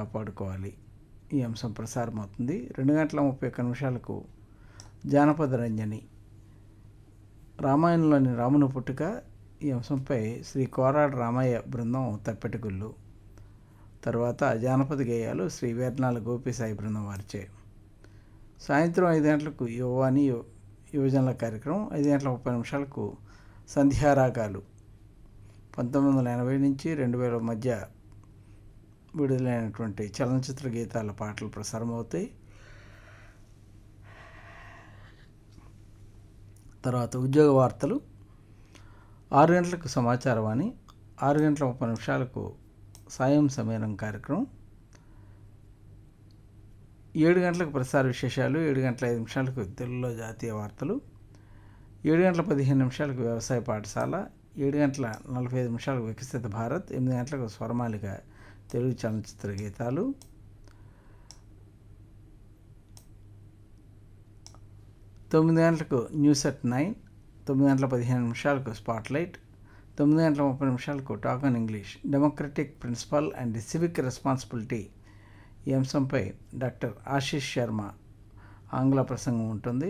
కాపాడుకోవాలి ఈ అంశం ప్రసారం అవుతుంది రెండు గంటల ముప్పై ఒక్క నిమిషాలకు జానపద రంజని రామాయణంలోని రాముని పుట్టుక ఈ అంశంపై శ్రీ కోరాడ రామయ్య బృందం తప్పెటగుళ్ళు తర్వాత జానపద గేయాలు శ్రీ వేర్నాల గోపిసాయి బృందం వారిచే సాయంత్రం ఐదు గంటలకు యువాని యు- యువజనుల కార్యక్రమం ఐదు గంటల ముప్పై నిమిషాలకు సంధ్యారాగాలు పంతొమ్మిది వందల ఎనభై నుంచి రెండు వేల మధ్య విడుదలైనటువంటి చలనచిత్ర గీతాల పాటలు ప్రసారం అవుతాయి తర్వాత ఉద్యోగ వార్తలు ఆరు గంటలకు సమాచారం అని ఆరు గంటల ముప్పై నిమిషాలకు సాయం సమీరం కార్యక్రమం ఏడు గంటలకు ప్రసార విశేషాలు ఏడు గంటల ఐదు నిమిషాలకు తెలుగులో జాతీయ వార్తలు ఏడు గంటల పదిహేను నిమిషాలకు వ్యవసాయ పాఠశాల ఏడు గంటల నలభై ఐదు నిమిషాలకు వికసిత భారత్ ఎనిమిది గంటలకు స్వరమాలిక తెలుగు చలనచిత్ర గీతాలు తొమ్మిది గంటలకు న్యూస్ అట్ నైన్ తొమ్మిది గంటల పదిహేను నిమిషాలకు స్పాట్లైట్ తొమ్మిది గంటల ముప్పై నిమిషాలకు talk on English democratic principle and civic responsibility ఈ అంశంపై డాక్టర్ ఆశీష్ శర్మ ఆంగ్ల ప్రసంగం ఉంటుంది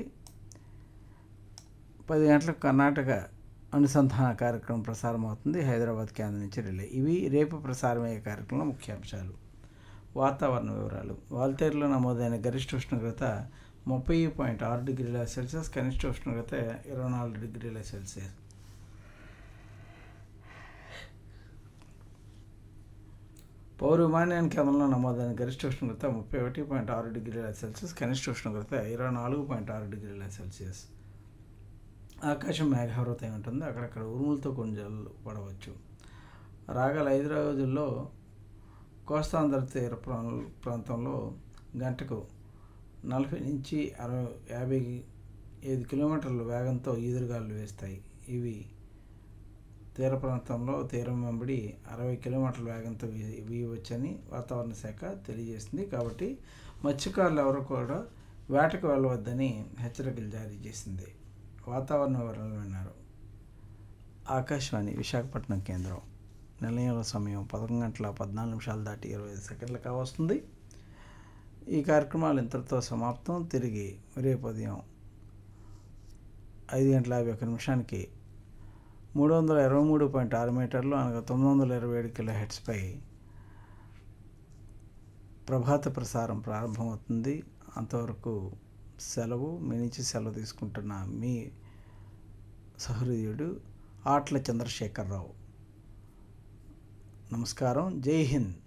పది గంటలకు కర్ణాటక అనుసంధాన కార్యక్రమం ప్రసారం అవుతుంది హైదరాబాద్ కేంద్రం నుంచి రిలే ఇవి రేపు ప్రసారమయ్యే కార్యక్రమంలో ముఖ్యాంశాలు వాతావరణ వివరాలు వాల్తేరులో నమోదైన గరిష్ట ఉష్ణోగ్రత ముప్పై పాయింట్ ఆరు డిగ్రీల సెల్సియస్ కనిష్ట ఉష్ణోగ్రత ఇరవై నాలుగు డిగ్రీల సెల్సియస్ పౌర విమానయాన కేంద్రంలో నమోదైన గరిష్ట ఉష్ణోగ్రత ముప్పై ఒకటి పాయింట్ ఆరు డిగ్రీల సెల్సియస్ కనిష్ట ఉష్ణోగ్రత ఇరవై నాలుగు పాయింట్ ఆరు డిగ్రీల సెల్సియస్ ఆకాశం మేఘావృతం ఉంటుంది అక్కడక్కడ ఉరుములతో కొన్ని జల్లు పడవచ్చు రాగల ఐదు రోజుల్లో కోస్తాంధ్ర తీర ప్రాం- ప్రాంతంలో గంటకు నలభై నుంచి అరవై యాభై ఐదు కిలోమీటర్ల వేగంతో ఈదురుగాలు వేస్తాయి ఇవి తీర ప్రాంతంలో తీరం వెంబడి అరవై కిలోమీటర్ల వేగంతో వీ- వీయవచ్చని వాతావరణ శాఖ తెలియజేసింది కాబట్టి మత్స్యకారులు ఎవరు కూడా వేటకు వెళ్ళవద్దని హెచ్చరికలు జారీ చేసింది వాతావరణ వివరాలు విన్నారు ఆకాశవాణి విశాఖపట్నం కేంద్రం నిలయంలో సమయం పదకొండు గంటల పద్నాలుగు నిమిషాలు దాటి ఇరవై ఐదు సెకండ్లు కావస్తుంది ఈ కార్యక్రమాలు ఇంతటితో సమాప్తం తిరిగి రేపు ఉదయం ఐదు గంటల యాభై ఒక్క నిమిషానికి మూడు వందల ఇరవై మూడు పాయింట్ ఆరు మీటర్లు అనగా తొమ్మిది వందల ఇరవై ఏడు కిలో హెడ్స్పై ప్రభాత ప్రసారం ప్రారంభమవుతుంది అంతవరకు సెలవు మీ నుంచి సెలవు తీసుకుంటున్న మీ సహృదయుడు ఆట్ల చంద్రశేఖరరావు నమస్కారం జై హింద్